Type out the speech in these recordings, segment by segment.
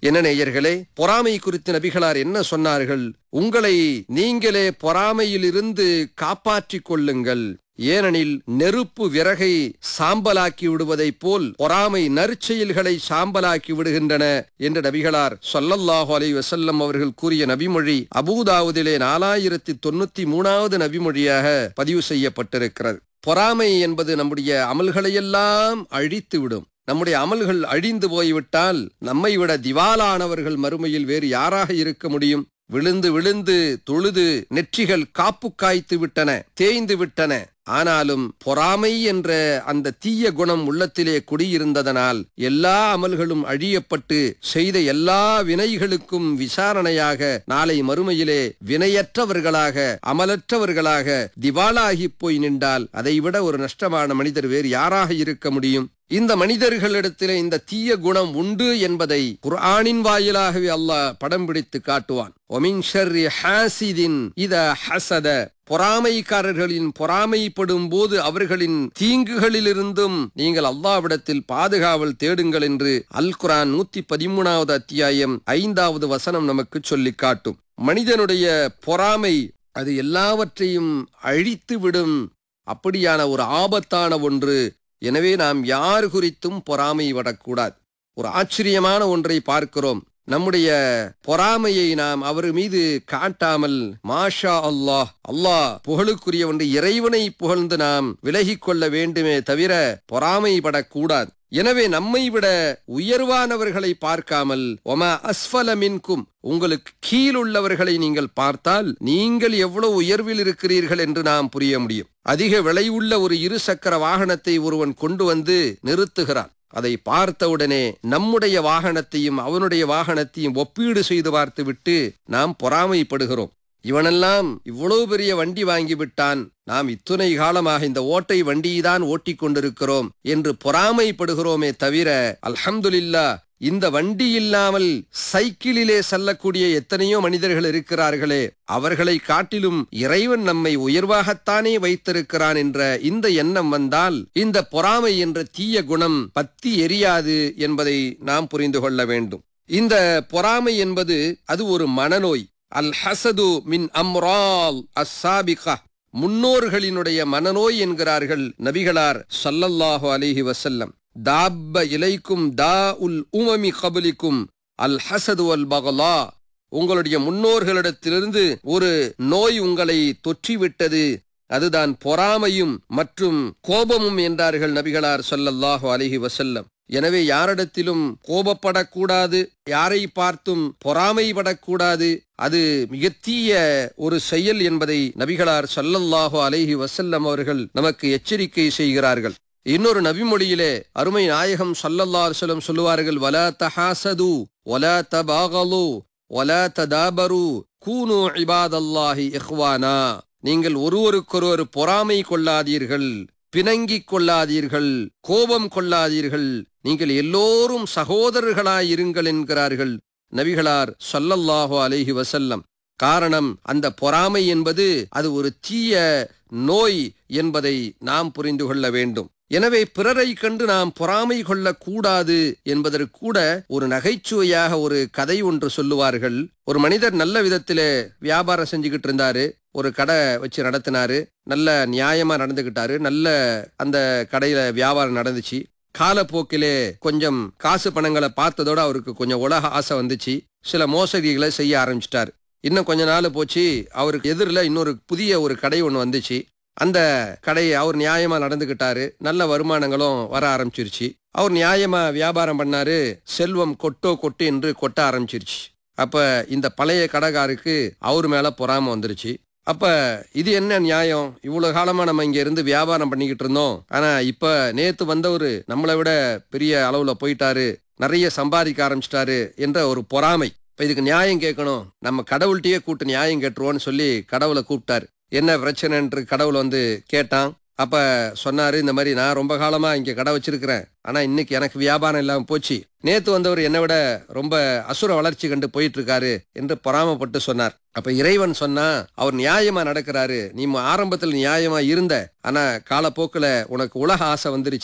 என்ன நேயர்களே பொறாமை குறித்து நபிகளார் என்ன சொன்னார்கள் உங்களை நீங்களே பொறாமையிலிருந்து காப்பாற்றிக் கொள்ளுங்கள் ஏனெனில் நெருப்பு விறகை சாம்பலாக்கி விடுவதைப் போல் பொறாமை நற்செயல்களை சாம்பலாக்கி விடுகின்றன என்று நபிகளார் சொல்லல்லாஹு அலை வசல்லம் அவர்கள் கூறிய நபிமொழி அபூதாவுதிலே நாலாயிரத்தி தொண்ணூத்தி மூணாவது நபிமொழியாக பதிவு செய்யப்பட்டிருக்கிறது பொறாமை என்பது நம்முடைய அமல்களையெல்லாம் அழித்து விடும் நம்முடைய அமல்கள் அழிந்து போய்விட்டால் நம்மை விட திவாலானவர்கள் மறுமையில் வேறு யாராக இருக்க முடியும் விழுந்து விழுந்து தொழுது நெற்றிகள் காப்பு காய்த்து விட்டன தேய்ந்து விட்டன ஆனாலும் பொறாமை என்ற அந்த தீய குணம் உள்ளத்திலே குடியிருந்ததனால் எல்லா அமல்களும் அழியப்பட்டு செய்த எல்லா வினைகளுக்கும் விசாரணையாக நாளை மறுமையிலே வினையற்றவர்களாக அமலற்றவர்களாக திவாலாகி போய் நின்றால் அதைவிட ஒரு நஷ்டமான மனிதர் வேறு யாராக இருக்க முடியும் இந்த மனிதர்களிடத்திலே இந்த தீய குணம் உண்டு என்பதை குர்ஆனின் வாயிலாகவே அல்லாஹ் படம் பிடித்து காட்டுவான் ஒமின் ஷர்ரி ஹாசிதின் இத ஹசத பொறாமைக்காரர்களின் பொறாமைப்படும் போது அவர்களின் தீங்குகளிலிருந்தும் நீங்கள் அல்லாவிடத்தில் பாதுகாவல் தேடுங்கள் என்று அல் குரான் நூத்தி பதிமூணாவது அத்தியாயம் ஐந்தாவது வசனம் நமக்கு சொல்லிக் காட்டும் மனிதனுடைய பொறாமை அது எல்லாவற்றையும் அழித்து விடும் அப்படியான ஒரு ஆபத்தான ஒன்று எனவே நாம் யார் குறித்தும் பொறாமை விடக்கூடாது ஒரு ஆச்சரியமான ஒன்றை பார்க்கிறோம் நம்முடைய பொறாமையை நாம் அவர் மீது காட்டாமல் மாஷா அல்லாஹ் அல்லாஹ் புகழுக்குரிய ஒன்று இறைவனை புகழ்ந்து நாம் விலகிக் கொள்ள வேண்டுமே தவிர பொறாமைப்படக்கூடாது எனவே நம்மை விட உயர்வானவர்களை பார்க்காமல் ஒமா அஸ்ஃபல மின்கும் உங்களுக்கு கீழுள்ளவர்களை நீங்கள் பார்த்தால் நீங்கள் எவ்வளவு உயர்வில் இருக்கிறீர்கள் என்று நாம் புரிய முடியும் அதிக விலையுள்ள ஒரு இரு சக்கர வாகனத்தை ஒருவன் கொண்டு வந்து நிறுத்துகிறான் அதை பார்த்தவுடனே நம்முடைய வாகனத்தையும் அவனுடைய வாகனத்தையும் ஒப்பீடு செய்து பார்த்துவிட்டு நாம் பொறாமைப்படுகிறோம் இவனெல்லாம் இவ்வளவு பெரிய வண்டி வாங்கி விட்டான் நாம் இத்துணை காலமாக இந்த ஓட்டை வண்டியைதான் ஓட்டிக் கொண்டிருக்கிறோம் என்று பொறாமைப்படுகிறோமே தவிர அல்ஹம்துலில்லா இந்த வண்டி இல்லாமல் சைக்கிளிலே செல்லக்கூடிய எத்தனையோ மனிதர்கள் இருக்கிறார்களே அவர்களை காட்டிலும் இறைவன் நம்மை உயர்வாகத்தானே வைத்திருக்கிறான் என்ற இந்த எண்ணம் வந்தால் இந்த பொறாமை என்ற தீய குணம் பத்தி எரியாது என்பதை நாம் புரிந்து கொள்ள வேண்டும் இந்த பொறாமை என்பது அது ஒரு மனநோய் அல் ஹசது மின் அம்ரால் அஸ்ஸாபிகா முன்னோர்களினுடைய மனநோய் என்கிறார்கள் நபிகளார் ஸல்லல்லாஹு அலைஹி வஸல்லம் தாப்ப இலைக்கும் தா உல் உமமி கபலிக்கும் அல் ஹசது அல் பகலா உங்களுடைய முன்னோர்களிடத்திலிருந்து ஒரு நோய் உங்களை தொற்றிவிட்டது அதுதான் பொறாமையும் மற்றும் கோபமும் என்றார்கள் நபிகளார் ஸல்லல்லாஹு அலைஹி வஸல்லம் எனவே யாரிடத்திலும் கோபப்படக்கூடாது யாரை பார்த்தும் பொறாமைப்படக்கூடாது அது மிக தீய ஒரு செயல் என்பதை நபிகளார் ஸல்லல்லாஹு அலைஹி வஸல்லம் அவர்கள் நமக்கு எச்சரிக்கை செய்கிறார்கள் இன்னொரு நபிமொழியிலே அருமை நாயகம் ஸல்லல்லாஹு அலைஹி வஸல்லம் சொல்லுவார்கள் வலா தஹாசது வலா தபாகலு வலா ததாபரு கூனு இபாதல்லாஹி இஹ்வானா நீங்கள் ஒருவருக்கொருவர் பொறாமை கொள்ளாதீர்கள் பிணங்கிக் கொள்ளாதீர்கள் கோபம் கொள்ளாதீர்கள் நீங்கள் எல்லோரும் சகோதரர்களாயிருங்கள் என்கிறார்கள் நபிகளார் சொல்லல்லாஹோ அலைஹி வசல்லம் காரணம் அந்த பொறாமை என்பது அது ஒரு தீய நோய் என்பதை நாம் புரிந்து கொள்ள வேண்டும் எனவே பிறரை கண்டு நாம் பொறாமை கொள்ளக்கூடாது என்பதற்கு கூட ஒரு நகைச்சுவையாக ஒரு கதை ஒன்று சொல்லுவார்கள் ஒரு மனிதர் நல்ல விதத்திலே வியாபாரம் செஞ்சுக்கிட்டு இருந்தாரு ஒரு கடை வச்சு நடத்தினாரு நல்ல நியாயமா நடந்துகிட்டாரு நல்ல அந்த கடையில வியாபாரம் நடந்துச்சு காலப்போக்கிலே கொஞ்சம் காசு பணங்களை பார்த்ததோட அவருக்கு கொஞ்சம் உலக ஆசை வந்துச்சு சில மோசடிகளை செய்ய ஆரம்பிச்சிட்டாரு இன்னும் கொஞ்ச நாள் போச்சு அவருக்கு எதிரில் இன்னொரு புதிய ஒரு கடை ஒன்று வந்துச்சு அந்த கடையை அவர் நியாயமா நடந்துகிட்டாரு நல்ல வருமானங்களும் வர ஆரம்பிச்சிருச்சு அவர் நியாயமா வியாபாரம் பண்ணாரு செல்வம் கொட்டோ கொட்டு என்று கொட்ட ஆரம்பிச்சிருச்சு அப்ப இந்த பழைய கடைக்காருக்கு அவர் மேல பொறாம வந்துருச்சு அப்ப இது என்ன நியாயம் இவ்வளவு காலமா நம்ம இங்க இருந்து வியாபாரம் பண்ணிக்கிட்டு இருந்தோம் ஆனா இப்ப நேத்து வந்தவரு நம்மளை விட பெரிய அளவுல போயிட்டாரு நிறைய சம்பாதிக்க ஆரம்பிச்சிட்டாரு என்ற ஒரு பொறாமை இப்ப இதுக்கு நியாயம் கேட்கணும் நம்ம கடவுள்கிட்டயே கூட்டு நியாயம் கேட்டுருவோன்னு சொல்லி கடவுளை கூப்பிட்டாரு என்ன பிரச்சனைன்று கடவுள் வந்து கேட்டான் அப்ப சொன்னாரு இந்த மாதிரி நான் ரொம்ப காலமா இங்க கடை வச்சிருக்கிறேன் ஆனா இன்னைக்கு எனக்கு வியாபாரம் இல்லாம போச்சு நேத்து வந்தவர் என்னை விட ரொம்ப அசுர வளர்ச்சி கண்டு போயிட்டு இருக்காரு என்று பொறாமப்பட்டு சொன்னார் அப்ப இறைவன் சொன்னா அவர் நியாயமா நடக்கிறாரு நீ ஆரம்பத்தில் நியாயமா இருந்த ஆனா காலப்போக்குல உனக்கு உலக ஆசை வந்துருச்சு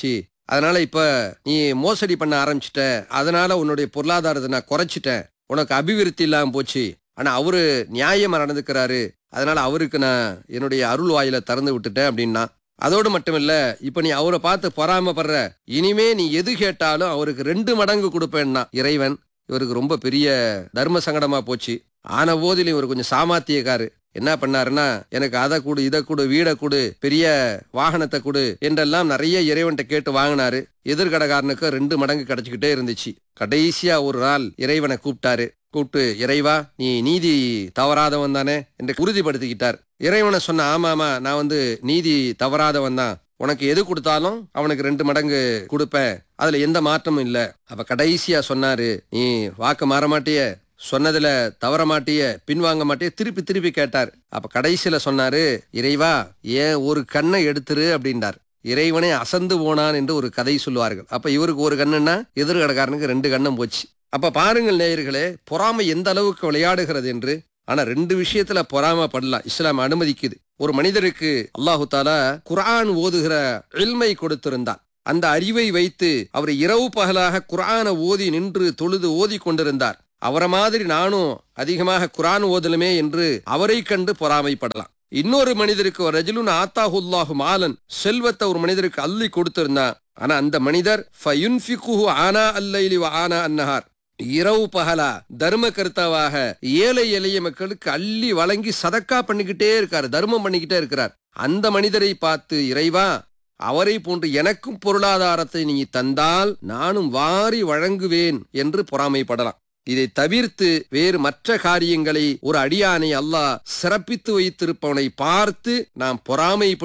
அதனால இப்ப நீ மோசடி பண்ண ஆரம்பிச்சிட்ட அதனால உன்னுடைய பொருளாதாரத்தை நான் குறைச்சிட்டேன் உனக்கு அபிவிருத்தி இல்லாம போச்சு ஆனா அவரு நியாயமா நடந்துக்கிறாரு அதனால அவருக்கு நான் என்னுடைய அருள் வாயில திறந்து விட்டுட்டேன் அப்படின்னா அதோடு மட்டுமில்ல இப்ப நீ அவரை பார்த்து பொறாமப்படுற இனிமே நீ எது கேட்டாலும் அவருக்கு ரெண்டு மடங்கு கொடுப்பேன்னா இறைவன் இவருக்கு ரொம்ப பெரிய தர்ம சங்கடமா போச்சு ஆன போதிலும் இவர் கொஞ்சம் சாமாத்தியக்காரு என்ன பண்ணாருன்னா எனக்கு அதை கொடு இதை கொடு வீடை கொடு பெரிய வாகனத்தை கொடு என்றெல்லாம் நிறைய இறைவன்கிட்ட கேட்டு வாங்கினாரு எதிர்கடகாரனுக்கு ரெண்டு மடங்கு கிடைச்சிக்கிட்டே இருந்துச்சு கடைசியா ஒரு நாள் இறைவனை கூப்பிட்டாரு கூப்பிட்டு இறைவா நீ நீதி தவறாதவன் தானே என்று உறுதிப்படுத்திக்கிட்டார் இறைவனை சொன்ன ஆமாமா நான் வந்து நீதி தவறாதவன் தான் உனக்கு எது கொடுத்தாலும் அவனுக்கு ரெண்டு மடங்கு கொடுப்பேன் அதுல எந்த மாற்றமும் இல்ல அப்ப கடைசியா சொன்னாரு நீ வாக்கு மாற மாட்டிய சொன்னதுல தவற மாட்டிய பின்வாங்க மாட்டிய திருப்பி திருப்பி கேட்டார் அப்ப கடைசியில சொன்னாரு இறைவா ஏன் ஒரு கண்ணை எடுத்துரு அப்படின்றார் இறைவனே அசந்து போனான் என்று ஒரு கதை சொல்லுவார்கள் அப்ப இவருக்கு ஒரு கண்ணுன்னா எதிர்கடக்காரனுக்கு ரெண்டு கண்ணும் போச்சு அப்ப பாருங்கள் நேயர்களே பொறாமை எந்த அளவுக்கு விளையாடுகிறது என்று ஆனா ரெண்டு விஷயத்துல பொறாமப்படலாம் இஸ்லாம் அனுமதிக்குது ஒரு மனிதருக்கு அல்லாஹு தாலா குர்ஆன் ஓதுகிற இல்மை கொடுத்திருந்தான் அந்த அறிவை வைத்து அவர் இரவு பகலாக குர்ஆனை ஓதி நின்று தொழுது ஓதி கொண்டிருந்தார் அவரை மாதிரி நானும் அதிகமாக குர்ஆன் ஓதலுமே என்று அவரை கண்டு பொறாமைப்படலாம் இன்னொரு மனிதருக்கு ஒரு ரஜுலுன் ஆத்தாஹுல்லாஹு மாலன் செல்வத்தை ஒரு மனிதருக்கு அள்ளி கொடுத்திருந்தான் ஆனா அந்த மனிதர் ஃபயுன்ஃபிகுஹு ஆனா அல்லைலி வ ஆனா அன்னஹார் இரவு பகலா தர்ம கர்த்தாவாக ஏழை எளிய மக்களுக்கு அள்ளி வழங்கி சதக்கா பண்ணிக்கிட்டே இருக்காரு தர்மம் பண்ணிக்கிட்டே இருக்கிறார் அந்த மனிதரை பார்த்து இறைவா அவரை போன்று எனக்கும் பொருளாதாரத்தை நீ தந்தால் நானும் வாரி வழங்குவேன் என்று பொறாமைப்படலாம் இதை தவிர்த்து வேறு மற்ற காரியங்களை ஒரு அடியானை அல்லாஹ் சிறப்பித்து வைத்திருப்பவனை பார்த்து நாம் பொறாமைப்பட்டு